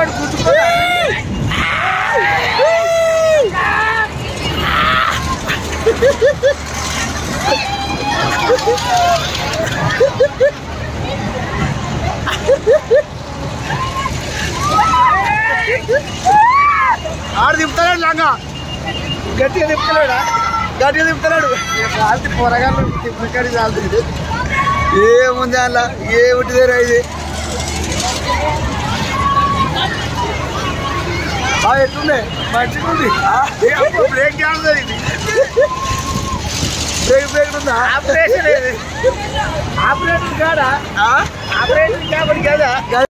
పడి గుర్తుకోరా ఆడు తిప్పుతాడు లంగా గట్టిగా తిప్పుతున్నాడా గట్టిగా తిప్పుతున్నాడు కాల్తి పొరగాళ్ళు తిప్పకాడి చాలుతుంది ఏముంది అలా ఏమిటిదే ఇది ఆ, ఎట్లుంది మంచిగా ఉంది బ్రేక్ డాన్స్ ఇది బ్రేక్ బ్రేక్ ఉందా ఆపరేషన్ ఆపరేషన్ కాదా ఆపరేషన్ కాబట్టి కదా